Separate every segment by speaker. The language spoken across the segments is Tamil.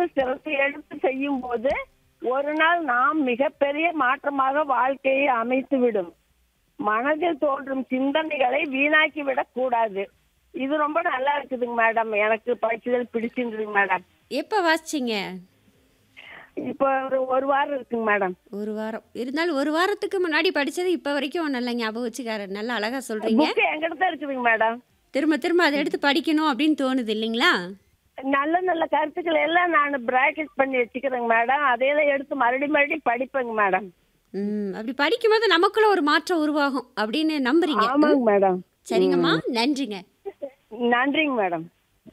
Speaker 1: சிரத்தை எடுத்து செய்யும் போது ஒரு நாள் நாம் மிகப்பெரிய மாற்றமாக வாழ்க்கையை அமைத்து விடும் மனதில் தோன்றும் சிந்தனைகளை வீணாக்கி விடக் கூடாது இது ரொம்ப நல்லா இருக்குதுங்க மேடம் எனக்கு படிச்சதில் பிடிச்சிருந்ததுங்க மேடம்
Speaker 2: எப்போ வாசிச்சிங்க
Speaker 1: இப்போ ஒரு ஒரு வாரம் இருக்குங்க மேடம்
Speaker 2: ஒரு வாரம் இருந்தாலும் ஒரு வாரத்துக்கு முன்னாடி படிச்சது இப்போ வரைக்கும் நல்லா ஞாபகம் வச்சுக்காரு நல்லா அழகா சொல்றீங்க
Speaker 1: புக்கு எங்கிட்ட தான் இருக்குதுங்க மேடம்
Speaker 2: திரும்ப திரும்ப அதை எடுத்து படிக்கணும் அப்படின்னு தோணுது இல்லைங்களா
Speaker 1: நல்ல நல்ல கருத்துக்கள் எல்லாம் நான் பிராக்கெட் பண்ணி வச்சுக்கிறேங்க மேடம் அதையெல்லாம் எடுத்து மறுபடியும் மறுபடியும் படிப்பேங்க மேடம்
Speaker 2: ம் அப்படி படிக்கும்போது நமக்குள்ள ஒரு மாற்றம் உருவாகும் அப்படின்னு நம்புறீங்க
Speaker 1: ஆமாங்க மேடம்
Speaker 2: சரிங்கம்மா நன்றிங்க
Speaker 1: நன்றிங்க மேடம்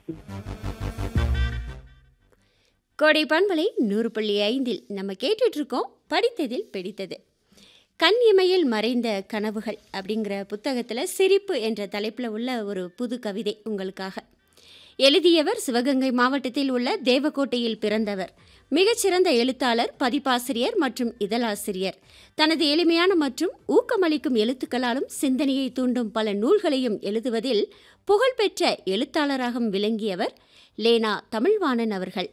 Speaker 2: கோடை பண்பலை நூறு புள்ளி ஐந்தில் நம்ம கேட்டுட்டு இருக்கோம் படித்ததில் பிடித்தது கண் இமையில் மறைந்த கனவுகள் அப்படிங்கிற புத்தகத்தில் சிரிப்பு என்ற தலைப்பில் உள்ள ஒரு புது கவிதை உங்களுக்காக எழுதியவர் சிவகங்கை மாவட்டத்தில் உள்ள தேவக்கோட்டையில் பிறந்தவர் மிகச்சிறந்த எழுத்தாளர் பதிப்பாசிரியர் மற்றும் இதழாசிரியர் தனது எளிமையான மற்றும் ஊக்கமளிக்கும் எழுத்துக்களாலும் சிந்தனையை தூண்டும் பல நூல்களையும் எழுதுவதில் புகழ்பெற்ற எழுத்தாளராகவும் விளங்கியவர் லேனா தமிழ்வாணன் அவர்கள்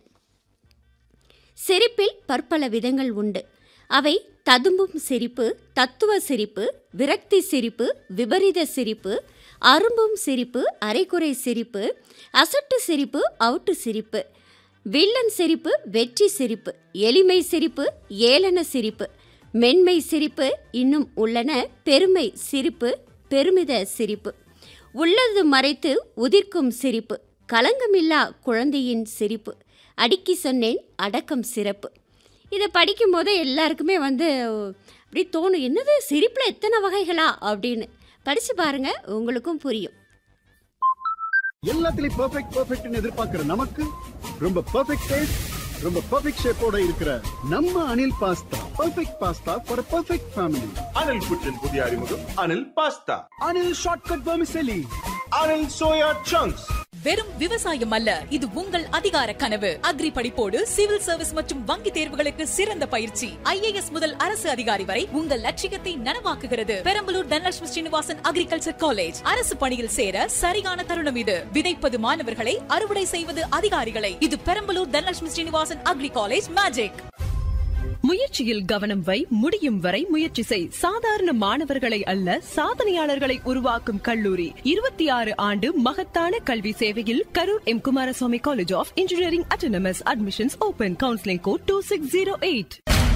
Speaker 2: சிரிப்பில் பற்பல விதங்கள் உண்டு அவை ததும்பும் சிரிப்பு தத்துவ சிரிப்பு விரக்தி சிரிப்பு விபரீத சிரிப்பு அரும்பும் சிரிப்பு அரைக்குறை சிரிப்பு அசட்டு சிரிப்பு அவுட்டு சிரிப்பு வில்லன் சிரிப்பு வெற்றி சிரிப்பு எளிமை சிரிப்பு ஏளன சிரிப்பு மென்மை சிரிப்பு இன்னும் உள்ளன பெருமை சிரிப்பு பெருமித சிரிப்பு உள்ளது மறைத்து உதிர்க்கும் சிரிப்பு கலங்கமில்லா குழந்தையின் சிரிப்பு அடுக்கி சொன்னேன் அடக்கம் சிறப்பு இதை படிக்கும்போது எல்லாருக்குமே வந்து அப்படி தோணும் என்னது சிரிப்பில் எத்தனை வகைகளா அப்படின்னு படித்து பாருங்க உங்களுக்கும் புரியும்
Speaker 3: எல்லாத்துலயும் பெர்ஃபெக்ட் பெர்ஃபெக்ட்னு எதிர்பார்க்கிற நமக்கு ரொம்ப பெர்ஃபெக்ட் டேஸ்ட் ரொம்ப பெர்ஃபெக்ட் ஷேப்போட இருக்கிற நம்ம Anil pasta perfect pasta for perfect family
Speaker 4: Anil புற்றின் புதிய அறிமுகம் Anil pasta
Speaker 3: Anil shortcut vermicelli
Speaker 4: Anil soya chunks
Speaker 5: வெறும் விவசாயம் அல்ல இது உங்கள் அதிகார கனவு அக்ரி படிப்போடு சிவில் சர்வீஸ் மற்றும் வங்கி தேர்வுகளுக்கு சிறந்த பயிற்சி ஐஏஎஸ் முதல் அரசு அதிகாரி வரை உங்கள் லட்சியத்தை நனவாக்குகிறது பெரம்பலூர் தனலட்சுமி ஸ்ரீனிவாசன் அக்ரிகல்ச்சர் காலேஜ் அரசு பணியில் சேர சரியான தருணம் இது விதைப்பது மாணவர்களை அறுவடை செய்வது அதிகாரிகளை இது Perambalur Dhanalakshmi Srinivasan agri college magic
Speaker 6: முயற்சியில் கவனம் வை முடியும் வரை முயற்சி செய் சாதாரண மாணவர்களை அல்ல சாதனையாளர்களை உருவாக்கும் கல்லூரி இருபத்தி ஆறு ஆண்டு மகத்தான கல்வி சேவையில் Karur M Kumaraswamy college of engineering autonomous admissions open counselling code two six zero eight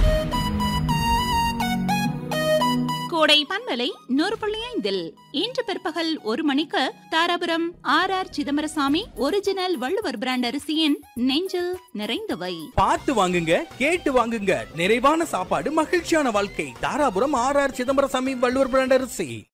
Speaker 7: கோடை பண்பலை நூறு புள்ளி ஐந்தில் இன்று பிற்பகல் ஒரு மணிக்கு Dharapuram R R Chidambarasamy original Valluvar brand அரிசியின் நெஞ்சில் நிறைந்தவை
Speaker 8: பார்த்து வாங்குங்க கேட்டு வாங்குங்க நிறைவான சாப்பாடு மகிழ்ச்சியான வாழ்க்கை Dharapuram R R Chidambarasamy Valluvar brand அரிசி